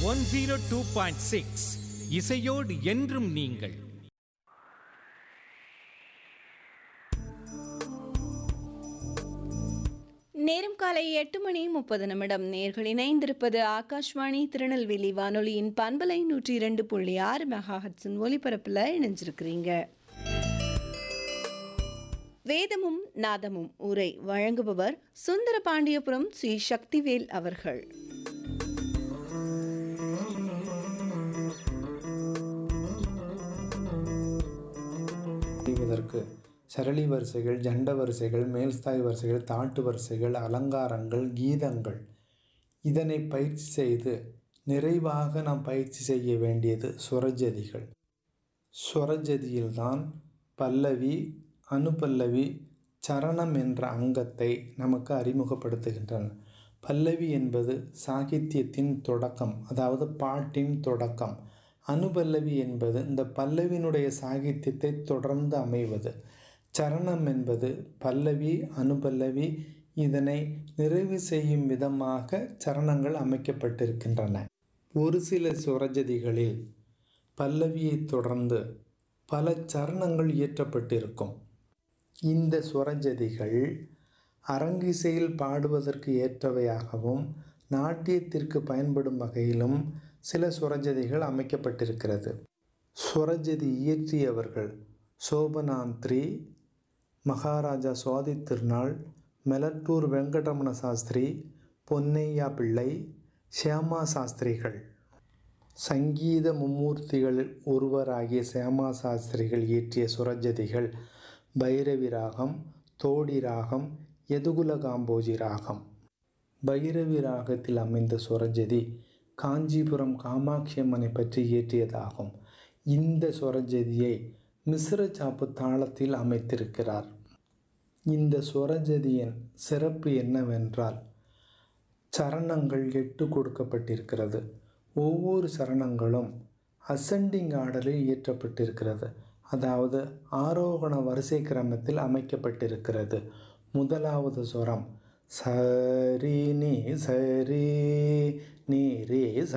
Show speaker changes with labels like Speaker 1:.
Speaker 1: one zero two point six இசையோடு என்றும் நீங்கள்
Speaker 2: நேரம் காலை எட்டு மணி முப்பது நிமிடம் நேர்கள் இணைந்திருப்பது ஆகாஷ்வாணி திருநெல்வேலி வானொலியின் பண்பலை நூற்றி இரண்டு புள்ளி ஆறு மெகாஹட்ஸின் ஒலிபரப்பில் இணைஞ்சிருக்கிறீங்க வேதமும் நாதமும் உரை வழங்குபவர் சுந்தர பாண்டியபுரம் ஸ்ரீ சக்திவேல் அவர்கள்
Speaker 3: செய்வதற்கு சரளி வரிசைகள் ஜண்ட வரிசைகள் மேல்ஸ்தாய் வரிசைகள் தாட்டு வரிசைகள் அலங்காரங்கள் கீதங்கள் இதனை பயிற்சி செய்து நிறைவாக நாம் பயிற்சி செய்ய வேண்டியது சுரஜதிகள் சுரஜதியில்தான் பல்லவி அனுபல்லவி சரணம் என்ற அங்கத்தை நமக்கு அறிமுகப்படுத்துகின்றன பல்லவி என்பது சாகித்யத்தின் தொடக்கம் அதாவது பாட்டின் தொடக்கம் அனுபல்லவி என்பது இந்த பல்லவியினுடைய சாகித்யத்தை தொடர்ந்து அமைவது சரணம் என்பது பல்லவி அனுபல்லவி இதனை நிறைவு செய்யும் விதமாக சரணங்கள் அமைக்கப்பட்டிருக்கின்றன ஒரு சில சுரஜதிகளில் பல்லவியை தொடர்ந்து பல சரணங்கள் இயற்றப்பட்டிருக்கும் இந்த சுரஜதிகள் அரங்கிசையில் பாடுவதற்கு ஏற்றவையாகவும் நாட்டியத்திற்கு பயன்படும் வகையிலும் சில சுரஜதிகள் அமைக்கப்பட்டிருக்கிறது சுரஜதி இயற்றியவர்கள் சோபனாந்திரி மகாராஜா சுவாதி திருநாள் மெலட்டூர் வெங்கடரமண சாஸ்திரி பொன்னையா பிள்ளை சியாமா சாஸ்திரிகள் சங்கீத மும்மூர்த்திகளில் ஒருவராகிய சியாமா சாஸ்திரிகள் இயற்றிய சுரஜதிகள் பைரவி ராகம் தோடி ராகம் எதுகுல காம்போஜி ராகம் பைரவி ராகத்தில் அமைந்த சுரஜதி காஞ்சிபுரம் காமாட்சி அம்மனை பற்றி இயற்றியதாகும் இந்த சுரஜதியை மிஸ்ர சாப்பு தாளத்தில் அமைத்திருக்கிறார் இந்த சுரஜதியின் சிறப்பு என்னவென்றால் சரணங்கள் எட்டு கொடுக்கப்பட்டிருக்கிறது ஒவ்வொரு சரணங்களும் அசெண்டிங் ஆர்டரில் இயற்றப்பட்டிருக்கிறது அதாவது ஆரோகண வரிசை கிரமத்தில் அமைக்கப்பட்டிருக்கிறது முதலாவது சுரம் சரி நீ சரி நீ ரே